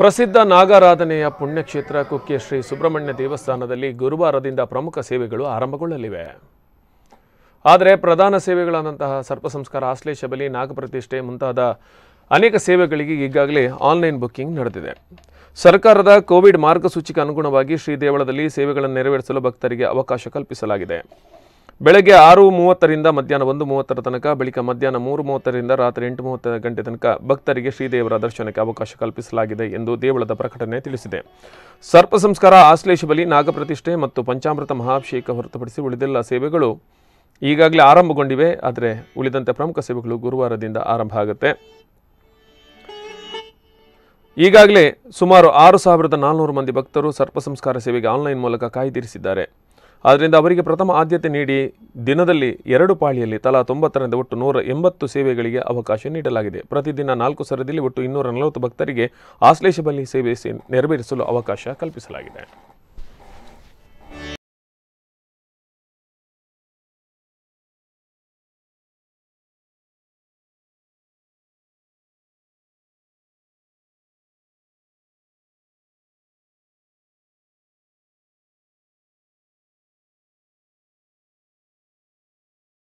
ಪ್ರಸಿದ್ಧ ನಾಗಾರಾಧನೆಯ ಪುಣ್ಯಕ್ಷೇತ್ರ ಕುಕ್ಕೆ ಶ್ರೀ ಸುಬ್ರಹ್ಮಣ್ಯ ದೇವಸ್ಥಾನದಲ್ಲಿ ಗುರುವಾರದಿಂದ ಪ್ರಮುಖ ಸೇವೆಗಳು ಆರಂಭಗೊಳ್ಳಲಿವೆ ಆದರೆ ಪ್ರಧಾನ ಸೇವೆಗಳಾದಂತಹ ಸರ್ಪ ಸಂಸ್ಕಾರ ಆಶ್ಲೇಷ ಬಲಿ ನಾಗಪ್ರತಿಷ್ಠೆ ಮುಂತಾದ ಅನೇಕ ಸೇವೆಗಳಿಗೆ ಈಗಾಗಲೇ ಆನ್ಲೈನ್ ಬುಕ್ಕಿಂಗ್ ನಡೆದಿದೆ ಸರ್ಕಾರದ ಕೋವಿಡ್ ಮಾರ್ಗಸೂಚಿಗೆ ಅನುಗುಣವಾಗಿ ಶ್ರೀ ದೇವಳದಲ್ಲಿ ಸೇವೆಗಳನ್ನು ನೆರವೇರಿಸಲು ಭಕ್ತರಿಗೆ ಅವಕಾಶ ಕಲ್ಪಿಸಲಾಗಿದೆ ಬೆಳಗ್ಗೆ ಆರು ಮೂವತ್ತರಿಂದ ಮಧ್ಯಾಹ್ನ ಒಂದು ಮೂವತ್ತರ ತನಕ ಬಳಿಕ ಮಧ್ಯಾಹ್ನ ಮೂರು ಮೂವತ್ತರಿಂದ ರಾತ್ರಿ ಎಂಟು ಮೂವತ್ತು ಗಂಟೆ ತನಕ ಭಕ್ತರಿಗೆ ಶ್ರೀದೇವರ ದರ್ಶನಕ್ಕೆ ಅವಕಾಶ ಕಲ್ಪಿಸಲಾಗಿದೆ ಎಂದು ದೇವಳದ ಪ್ರಕಟಣೆ ತಿಳಿಸಿದೆ ಸರ್ಪ ಸಂಸ್ಕಾರ ಆಶ್ಲೇಷ ಬಲಿ ನಾಗಪ್ರತಿಷ್ಠೆ ಮತ್ತು ಪಂಚಾಮೃತ ಮಹಾಭಿಷೇಕ ಹೊರತುಪಡಿಸಿ ಉಳಿದೆಲ್ಲ ಸೇವೆಗಳು ಈಗಾಗಲೇ ಆರಂಭಗೊಂಡಿವೆ ಆದರೆ ಉಳಿದಂತೆ ಪ್ರಮುಖ ಸೇವೆಗಳು ಗುರುವಾರದಿಂದ ಆರಂಭ ಆಗುತ್ತೆ ಈಗಾಗಲೇ ಸುಮಾರು ಆರು ಸಾವಿರದ ನಾಲ್ನೂರು ಮಂದಿ ಭಕ್ತರು ಸರ್ಪ ಸಂಸ್ಕಾರ ಸೇವೆಗೆ ಆನ್ಲೈನ್ ಮೂಲಕ ಕಾಯ್ದಿರಿಸಿದ್ದಾರೆ ಆದ್ದರಿಂದ ಅವರಿಗೆ ಪ್ರಥಮ ಆದ್ಯತೆ ನೀಡಿ ದಿನದಲ್ಲಿ ಎರಡು ಪಾಳಿಯಲ್ಲಿ ತಲಾ ತೊಂಬತ್ತರಿಂದ ಒಟ್ಟು ನೂರ ಎಂಬತ್ತು ಸೇವೆಗಳಿಗೆ ಅವಕಾಶ ನೀಡಲಾಗಿದೆ ಪ್ರತಿದಿನ ನಾಲ್ಕು ಸರದಿಯಲ್ಲಿ ಒಟ್ಟು ಇನ್ನೂರ ನಲವತ್ತು ಭಕ್ತರಿಗೆ ಆಶ್ಲೇಷ ಬಲಿ ಸೇವೆ ಸೇ- ನೆರವೇರಿಸಲು ಅವಕಾಶ ಕಲ್ಪಿಸಲಾಗಿದೆ